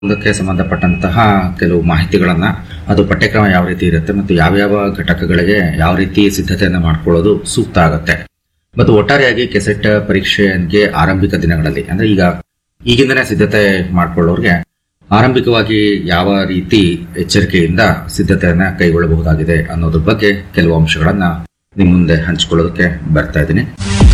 ಒಂದಕ್ಕೆ ಸಂಬಂಧಪಟ್ಟಂತಹ ಕೆಲವು ಮಾಹಿತಿಗಳನ್ನ ಅದು ಪಠ್ಯಕ್ರಮ ಯಾವ ರೀತಿ ಇರುತ್ತೆ ಮತ್ತು ಯಾವ್ಯಾವ ಘಟಕಗಳಿಗೆ ಯಾವ ರೀತಿ ಸಿದ್ಧತೆಯನ್ನ ಮಾಡ್ಕೊಳ್ಳೋದು ಸೂಕ್ತ ಆಗುತ್ತೆ ಮತ್ತು ಒಟ್ಟಾರೆಯಾಗಿ ಕೆಸೆಟ್ ಪರೀಕ್ಷೆಗೆ ಆರಂಭಿಕ ದಿನಗಳಲ್ಲಿ ಅಂದ್ರೆ ಈಗ ಈಗಿಂದನೇ ಸಿದ್ಧತೆ ಮಾಡ್ಕೊಳ್ಳೋರ್ಗೆ ಆರಂಭಿಕವಾಗಿ ಯಾವ ರೀತಿ ಎಚ್ಚರಿಕೆಯಿಂದ ಸಿದ್ಧತೆಯನ್ನ ಕೈಗೊಳ್ಳಬಹುದಾಗಿದೆ ಅನ್ನೋದ್ರ ಬಗ್ಗೆ ಕೆಲವು ಅಂಶಗಳನ್ನ ನಿಮ್ ಮುಂದೆ ಹಂಚಿಕೊಳ್ಳೋದಕ್ಕೆ ಬರ್ತಾ ಇದ್ದೀನಿ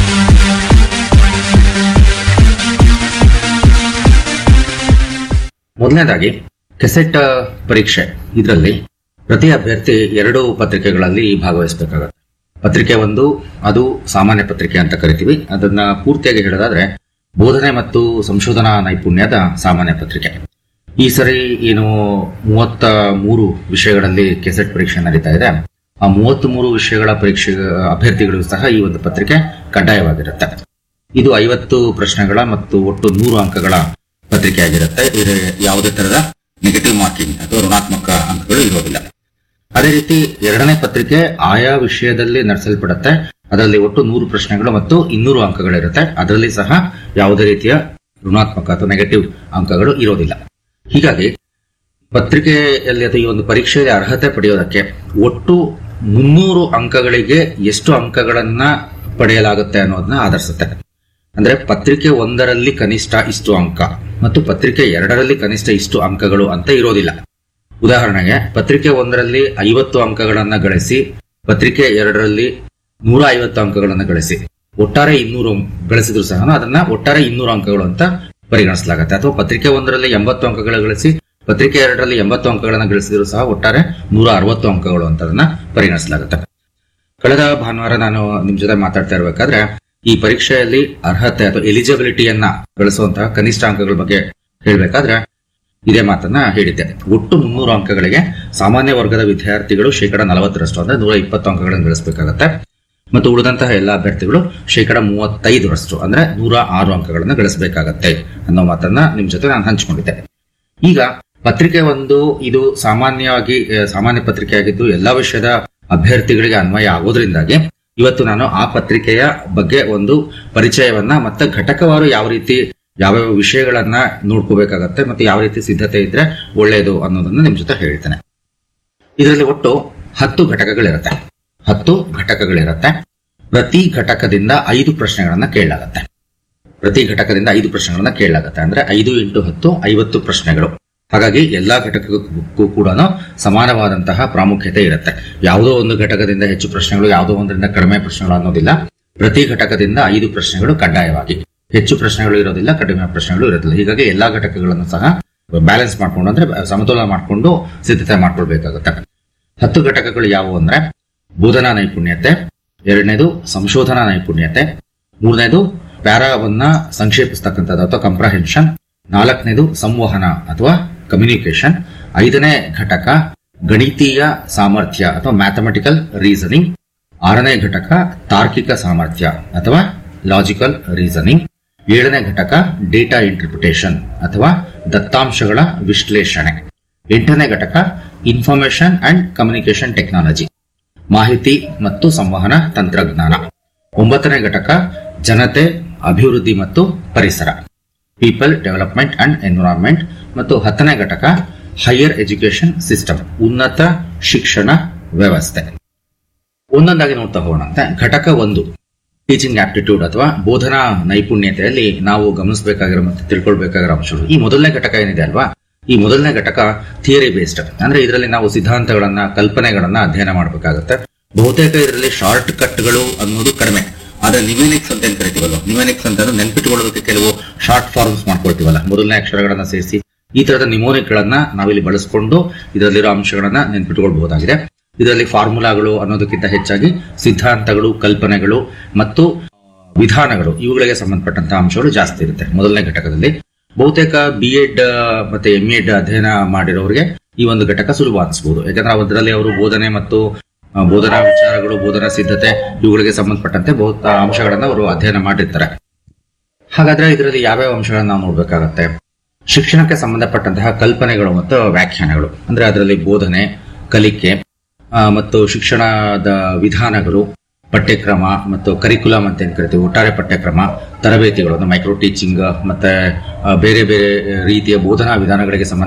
ಮೊದಲನೇದಾಗಿ ಕೆಸೆಟ್ ಪರೀಕ್ಷೆ ಇದರಲ್ಲಿ ಪ್ರತಿ ಅಭ್ಯರ್ಥಿ ಎರಡು ಪತ್ರಿಕೆಗಳಲ್ಲಿ ಭಾಗವಹಿಸಬೇಕಾಗುತ್ತೆ ಪತ್ರಿಕೆ ಒಂದು ಅದು ಸಾಮಾನ್ಯ ಪತ್ರಿಕೆ ಅಂತ ಕರಿತೀವಿ ಅದನ್ನ ಪೂರ್ತಿಯಾಗಿ ಹೇಳೋದಾದ್ರೆ ಬೋಧನೆ ಮತ್ತು ಸಂಶೋಧನಾ ನೈಪುಣ್ಯದ ಸಾಮಾನ್ಯ ಪತ್ರಿಕೆ ಈ ಸರಿ ಏನು ಮೂವತ್ತ ಮೂರು ವಿಷಯಗಳಲ್ಲಿ ಕೆಸೆಟ್ ಪರೀಕ್ಷೆ ನಡೀತಾ ಇದೆ ಆ ಮೂವತ್ತ್ ಮೂರು ವಿಷಯಗಳ ಪರೀಕ್ಷೆ ಅಭ್ಯರ್ಥಿಗಳು ಸಹ ಈ ಒಂದು ಪತ್ರಿಕೆ ಕಡ್ಡಾಯವಾಗಿರುತ್ತೆ ಇದು ಐವತ್ತು ಪ್ರಶ್ನೆಗಳ ಮತ್ತು ಒಟ್ಟು ನೂರು ಅಂಕಗಳ ಪತ್ರಿಕೆ ಆಗಿರುತ್ತೆ ಇದು ಯಾವುದೇ ತರಹದ ನೆಗೆಟಿವ್ ಮಾರ್ಕಿಂಗ್ ಅಥವಾ ಋಣಾತ್ಮಕ ಅಂಕಗಳು ಇರೋದಿಲ್ಲ ಅದೇ ರೀತಿ ಎರಡನೇ ಪತ್ರಿಕೆ ಆಯಾ ವಿಷಯದಲ್ಲಿ ನಡೆಸಲ್ಪಡುತ್ತೆ ಅದರಲ್ಲಿ ಒಟ್ಟು ನೂರು ಪ್ರಶ್ನೆಗಳು ಮತ್ತು ಇನ್ನೂರು ಅಂಕಗಳಿರುತ್ತೆ ಅದರಲ್ಲಿ ಸಹ ಯಾವುದೇ ರೀತಿಯ ಋಣಾತ್ಮಕ ಅಥವಾ ನೆಗೆಟಿವ್ ಅಂಕಗಳು ಇರೋದಿಲ್ಲ ಹೀಗಾಗಿ ಪತ್ರಿಕೆಯಲ್ಲಿ ಅಥವಾ ಈ ಒಂದು ಪರೀಕ್ಷೆಯಲ್ಲಿ ಅರ್ಹತೆ ಪಡೆಯೋದಕ್ಕೆ ಒಟ್ಟು ಮುನ್ನೂರು ಅಂಕಗಳಿಗೆ ಎಷ್ಟು ಅಂಕಗಳನ್ನ ಪಡೆಯಲಾಗುತ್ತೆ ಅನ್ನೋದನ್ನ ಆಧರಿಸುತ್ತೆ ಅಂದ್ರೆ ಪತ್ರಿಕೆ ಒಂದರಲ್ಲಿ ಕನಿಷ್ಠ ಇಷ್ಟು ಅಂಕ ಮತ್ತು ಪತ್ರಿಕೆ ಎರಡರಲ್ಲಿ ಕನಿಷ್ಠ ಇಷ್ಟು ಅಂಕಗಳು ಅಂತ ಇರೋದಿಲ್ಲ ಉದಾಹರಣೆಗೆ ಪತ್ರಿಕೆ ಒಂದರಲ್ಲಿ ಐವತ್ತು ಅಂಕಗಳನ್ನ ಗಳಿಸಿ ಪತ್ರಿಕೆ ಎರಡರಲ್ಲಿ ನೂರ ಐವತ್ತು ಅಂಕಗಳನ್ನ ಗಳಿಸಿ ಒಟ್ಟಾರೆ ಇನ್ನೂರು ಗಳಿಸಿದ್ರು ಸಹ ಅದನ್ನ ಒಟ್ಟಾರೆ ಇನ್ನೂರು ಅಂಕಗಳು ಅಂತ ಪರಿಗಣಿಸಲಾಗುತ್ತೆ ಅಥವಾ ಪತ್ರಿಕೆ ಒಂದರಲ್ಲಿ ಎಂಬತ್ತು ಅಂಕಗಳು ಗಳಿಸಿ ಪತ್ರಿಕೆ ಎರಡರಲ್ಲಿ ಎಂಬತ್ತು ಅಂಕಗಳನ್ನ ಗಳಿಸಿದ್ರು ಸಹ ಒಟ್ಟಾರೆ ನೂರ ಅರವತ್ತು ಅಂಕಗಳು ಅಂತ ಅದನ್ನ ಪರಿಗಣಿಸಲಾಗುತ್ತೆ ಕಳೆದ ಭಾನುವಾರ ನಾನು ನಿಮ್ ಜೊತೆ ಮಾತಾಡ್ತಾ ಇರಬೇಕಾದ್ರೆ ಈ ಪರೀಕ್ಷೆಯಲ್ಲಿ ಅರ್ಹತೆ ಅಥವಾ ಎಲಿಜಿಬಿಲಿಟಿಯನ್ನ ಗಳಿಸುವಂತಹ ಕನಿಷ್ಠ ಅಂಕಗಳ ಬಗ್ಗೆ ಹೇಳಬೇಕಾದ್ರೆ ಇದೇ ಮಾತನ್ನ ಹೇಳಿದ್ದೆ ಒಟ್ಟು ಮುನ್ನೂರು ಅಂಕಗಳಿಗೆ ಸಾಮಾನ್ಯ ವರ್ಗದ ವಿದ್ಯಾರ್ಥಿಗಳು ಶೇಕಡ ನಲವತ್ತರಷ್ಟು ಅಂದ್ರೆ ನೂರ ಇಪ್ಪತ್ತು ಅಂಕಗಳನ್ನು ಗಳಿಸಬೇಕಾಗತ್ತೆ ಮತ್ತು ಉಳಿದಂತಹ ಎಲ್ಲ ಅಭ್ಯರ್ಥಿಗಳು ಶೇಕಡ ಮೂವತ್ತೈದರಷ್ಟು ಅಂದ್ರೆ ನೂರ ಆರು ಅಂಕಗಳನ್ನು ಗಳಿಸಬೇಕಾಗತ್ತೆ ಅನ್ನೋ ಮಾತನ್ನ ನಿಮ್ ಜೊತೆ ನಾನು ಹಂಚಿಕೊಂಡಿದ್ದೆ ಈಗ ಪತ್ರಿಕೆ ಒಂದು ಇದು ಸಾಮಾನ್ಯವಾಗಿ ಆ, ಸಾಮಾನ್ಯ ಪತ್ರಿಕೆ ಆಗಿದ್ದು ಎಲ್ಲಾ ವಿಷಯದ ಅಭ್ಯರ್ಥಿಗಳಿಗೆ ಅನ್ವಯ ಆಗೋದ್ರಿಂದಾಗಿ ಇವತ್ತು ನಾನು ಆ ಪತ್ರಿಕೆಯ ಬಗ್ಗೆ ಒಂದು ಪರಿಚಯವನ್ನ ಮತ್ತೆ ಘಟಕವಾರು ಯಾವ ರೀತಿ ಯಾವ್ಯಾವ ವಿಷಯಗಳನ್ನ ನೋಡ್ಕೋಬೇಕಾಗತ್ತೆ ಮತ್ತೆ ಯಾವ ರೀತಿ ಸಿದ್ಧತೆ ಇದ್ರೆ ಒಳ್ಳೆಯದು ಅನ್ನೋದನ್ನ ನಿಮ್ ಜೊತೆ ಹೇಳ್ತೇನೆ ಇದರಲ್ಲಿ ಒಟ್ಟು ಹತ್ತು ಘಟಕಗಳಿರುತ್ತೆ ಹತ್ತು ಘಟಕಗಳಿರುತ್ತೆ ಪ್ರತಿ ಘಟಕದಿಂದ ಐದು ಪ್ರಶ್ನೆಗಳನ್ನ ಕೇಳಲಾಗತ್ತೆ ಪ್ರತಿ ಘಟಕದಿಂದ ಐದು ಪ್ರಶ್ನೆಗಳನ್ನ ಕೇಳಲಾಗತ್ತೆ ಅಂದ್ರೆ ಐದು ಇಂಟು ಹತ್ತು ಐವತ್ತು ಪ್ರಶ್ನೆಗಳು ಹಾಗಾಗಿ ಎಲ್ಲಾ ಘಟಕಕ್ಕೂ ಕೂಡ ಸಮಾನವಾದಂತಹ ಪ್ರಾಮುಖ್ಯತೆ ಇರುತ್ತೆ ಯಾವುದೋ ಒಂದು ಘಟಕದಿಂದ ಹೆಚ್ಚು ಪ್ರಶ್ನೆಗಳು ಯಾವುದೋ ಒಂದರಿಂದ ಕಡಿಮೆ ಪ್ರಶ್ನೆಗಳು ಅನ್ನೋದಿಲ್ಲ ಪ್ರತಿ ಘಟಕದಿಂದ ಐದು ಪ್ರಶ್ನೆಗಳು ಕಡ್ಡಾಯವಾಗಿ ಹೆಚ್ಚು ಪ್ರಶ್ನೆಗಳು ಇರೋದಿಲ್ಲ ಕಡಿಮೆ ಪ್ರಶ್ನೆಗಳು ಇರೋದಿಲ್ಲ ಹೀಗಾಗಿ ಎಲ್ಲಾ ಘಟಕಗಳನ್ನು ಸಹ ಬ್ಯಾಲೆನ್ಸ್ ಮಾಡ್ಕೊಂಡು ಅಂದ್ರೆ ಸಮತೋಲನ ಮಾಡಿಕೊಂಡು ಸಿದ್ಧತೆ ಮಾಡ್ಕೊಳ್ಬೇಕಾಗುತ್ತೆ ಹತ್ತು ಘಟಕಗಳು ಯಾವುವು ಅಂದ್ರೆ ಬೋಧನಾ ನೈಪುಣ್ಯತೆ ಎರಡನೇದು ಸಂಶೋಧನಾ ನೈಪುಣ್ಯತೆ ಮೂರನೇದು ಪ್ಯಾರಾವನ್ನ ಸಂಕ್ಷೇಪಿಸ್ತಕ್ಕಂಥದ್ದು ಅಥವಾ ಕಂಪ್ರಹೆನ್ಷನ್ ನಾಲ್ಕನೇದು ಸಂವಹನ ಅಥವಾ ಕಮ್ಯುನಿಕೇಶನ್ ಐದನೇ ಘಟಕ ಗಣಿತೀಯ ಸಾಮರ್ಥ್ಯ ಅಥವಾ ಮ್ಯಾಥಮೆಟಿಕಲ್ ರೀಸನಿಂಗ್ ಆರನೇ ಘಟಕ ತಾರ್ಕಿಕ ಸಾಮರ್ಥ್ಯ ಅಥವಾ ಲಾಜಿಕಲ್ ರೀಸನಿಂಗ್ ಏಳನೇ ಘಟಕ ಡೇಟಾ ಇಂಟರ್ಪ್ರಿಟೇಷನ್ ಅಥವಾ ದತ್ತಾಂಶಗಳ ವಿಶ್ಲೇಷಣೆ ಎಂಟನೇ ಘಟಕ ಇನ್ಫಾರ್ಮೇಶನ್ ಅಂಡ್ ಕಮ್ಯುನಿಕೇಶನ್ ಟೆಕ್ನಾಲಜಿ ಮಾಹಿತಿ ಮತ್ತು ಸಂವಹನ ತಂತ್ರಜ್ಞಾನ ಒಂಬತ್ತನೇ ಘಟಕ ಜನತೆ ಅಭಿವೃದ್ಧಿ ಮತ್ತು ಪರಿಸರ ಪೀಪಲ್ ಡೆವಲಪ್ಮೆಂಟ್ ಅಂಡ್ ಎನ್ವಿರಾನ್ಮೆಂಟ್ ಮತ್ತು ಹತ್ತನೇ ಘಟಕ ಹೈಯರ್ ಎಜುಕೇಶನ್ ಸಿಸ್ಟಮ್ ಉನ್ನತ ಶಿಕ್ಷಣ ವ್ಯವಸ್ಥೆ ಒಂದೊಂದಾಗಿ ನೋಡ್ತಾ ಹೋಗೋಣಂತೆ ಘಟಕ ಒಂದು ಟೀಚಿಂಗ್ ಆಪ್ಟಿಟ್ಯೂಡ್ ಅಥವಾ ಬೋಧನಾ ನೈಪುಣ್ಯತೆಯಲ್ಲಿ ನಾವು ಗಮನಿಸಬೇಕಾಗಿರೋ ಮತ್ತು ತಿಳ್ಕೊಳ್ಬೇಕಾಗಿರೋ ಅಂಶಗಳು ಈ ಮೊದಲನೇ ಘಟಕ ಏನಿದೆ ಅಲ್ವಾ ಈ ಮೊದಲನೇ ಘಟಕ ಥಿಯರಿ ಬೇಸ್ಡ್ ಅಂದ್ರೆ ಇದರಲ್ಲಿ ನಾವು ಸಿದ್ಧಾಂತಗಳನ್ನ ಕಲ್ಪನೆಗಳನ್ನ ಅಧ್ಯಯನ ಮಾಡಬೇಕಾಗುತ್ತೆ ಬಹುತೇಕ ಇದರಲ್ಲಿ ಶಾರ್ಟ್ ಕಟ್ಗಳು ಅನ್ನೋದು ಕಡಿಮೆ ಆದ್ರೆ ನಿಮೆನಿಕ್ಸ್ ಅಂತ ಏನ್ ಕರಿತೀವಲ್ಲ ನಿಮೆನಿಕ್ಸ್ ಅಂತಂದ್ರೆ ನೆನ್ಪಿಟ್ಟುಕೊಳ್ಳೋದಕ್ಕೆ ಕೆಲವು ಶಾರ್ಟ್ ಫಾರ್ಮ್ಸ್ ಮಾಡ್ಕೊಳ್ತೀವಲ್ಲ ಮೊದಲನೇ ಅಕ್ಷರಗಳನ್ನ ಸೇರಿಸಿ ಈ ತರದ ನಿಮೋನಿಕ್ ಗಳನ್ನ ನಾವಿಲ್ಲಿ ಬಳಸ್ಕೊಂಡು ಇದರಲ್ಲಿರೋ ಅಂಶಗಳನ್ನ ನೆನ್ಪಿಟ್ಟುಕೊಳ್ಬಹುದಾಗಿದೆ ಇದರಲ್ಲಿ ಫಾರ್ಮುಲಾಗಳು ಅನ್ನೋದಕ್ಕಿಂತ ಹೆಚ್ಚಾಗಿ ಸಿದ್ಧಾಂತಗಳು ಕಲ್ಪನೆಗಳು ಮತ್ತು ವಿಧಾನಗಳು ಇವುಗಳಿಗೆ ಸಂಬಂಧಪಟ್ಟಂತಹ ಅಂಶಗಳು ಜಾಸ್ತಿ ಇರುತ್ತೆ ಮೊದಲನೇ ಘಟಕದಲ್ಲಿ ಬಹುತೇಕ ಬಿ ಎಡ್ ಮತ್ತೆ ಎಂ ಎಡ್ ಅಧ್ಯಯನ ಮಾಡಿರೋರಿಗೆ ಈ ಒಂದು ಘಟಕ ಸುಲಭ ಅನಿಸಬಹುದು ಯಾಕಂದ್ರೆ ಅದರಲ್ಲಿ ಅವರು ಬೋಧನೆ ಮತ್ತು ಆ, ಬೋಧನಾ ವಿಚಾರಗಳು ಬೋಧನಾ ಸಿದ್ಧತೆ ಇವುಗಳಿಗೆ ಸಂಬಂಧಪಟ್ಟಂತೆ ಬಹುತ ಅಂಶಗಳನ್ನ ಅವರು ಅಧ್ಯಯನ ಮಾಡಿರ್ತಾರೆ ಹಾಗಾದ್ರೆ ಇದರಲ್ಲಿ ಯಾವ್ಯಾವ ಅಂಶಗಳನ್ನ ನಾವು ನೋಡ್ಬೇಕಾಗತ್ತೆ ಶಿಕ್ಷಣಕ್ಕೆ ಸಂಬಂಧಪಟ್ಟಂತಹ ಕಲ್ಪನೆಗಳು ಮತ್ತು ವ್ಯಾಖ್ಯಾನಗಳು ಅಂದ್ರೆ ಅದರಲ್ಲಿ ಬೋಧನೆ ಕಲಿಕೆ ಆ, ಮತ್ತು ಶಿಕ್ಷಣದ ವಿಧಾನಗಳು ಪಠ್ಯಕ್ರಮ ಮತ್ತು ಕರಿಕ್ಯುಲಮ್ ಅಂತ ಏನ್ ಕರಿತೀವಿ ಒಟ್ಟಾರೆ ಪಠ್ಯಕ್ರಮ ತರಬೇತಿಗಳು ಮೈಕ್ರೋ ಟೀಚಿಂಗ್ ಮತ್ತೆ ಆ, ಬೇರೆ ಬೇರೆ ರೀತಿಯ ಬೋಧನಾ ವಿಧಾನಗಳಿಗೆ ಸಂಬಂಧ